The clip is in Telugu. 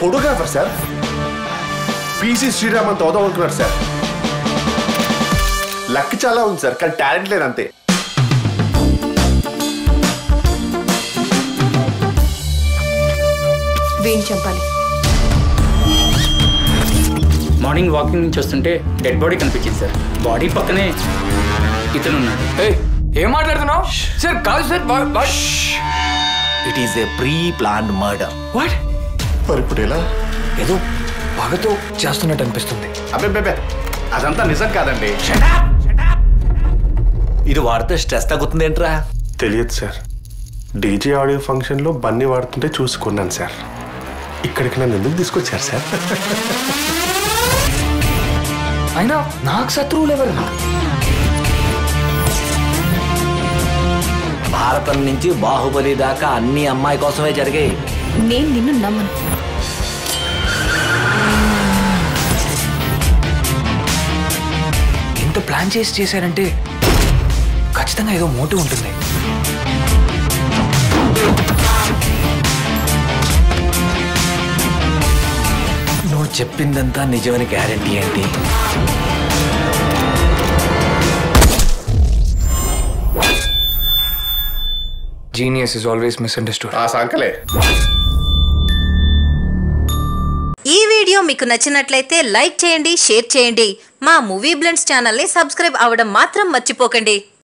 ఫోటోగ్రాఫర్ సార్ పీసీ శ్రీరామ్ అంత అవుదాం అనుకున్నారు సార్ లక్ చాలా ఉంది సార్ కానీ టాలెంట్ లేదు అంతే వీణ్ చంపాలి మార్నింగ్ వాకింగ్ నుంచి వస్తుంటే డెడ్ బాడీ కనిపించింది సార్ బాడీ పక్కనే ఇతను ఉన్నాడు ఏయ్, ఏం మాట్లాడుతున్నావు సార్ కాదు sir it is a pre plan murder what మరి ఇప్పుడు ఎలా ఏదో పగతో చేస్తున్నట్టు అనిపిస్తుంది అబ్బే అదంతా నిజం కాదండి ఇది వాడితే స్ట్రెస్ తగ్గుతుందేంట్రా తెలియదు సార్ డీజే ఆడియో ఫంక్షన్లో బన్నీ వాడుతుంటే చూసుకున్నాను సార్ ఇక్కడికి నన్ను ఎందుకు తీసుకొచ్చారు సార్ అయినా నాకు శత్రువులు ఎవరు భారతం నుంచి బాహుబలి దాకా అన్ని అమ్మాయి కోసమే జరిగాయి నేను నిన్ను నమ్మను ఇంత ప్లాన్ చేసి చేశారంటే ఖచ్చితంగా ఏదో మోటివ్ ఉంటుంది నువ్వు చెప్పిందంతా నిజమని గ్యారంటీ ఏంటి జీనియస్ ఇస్ ఆల్వేస్ మిస్అండర్స్టూడ్ ఆ సంకలే ఈ వీడియో మీకు నచ్చినట్లయితే లైక్ చేయండి షేర్ చేయండి మా మూవీ బ్లెండ్స్ ఛానల్ని సబ్స్క్రైబ్ అవ్వడం మాత్రం మర్చిపోకండి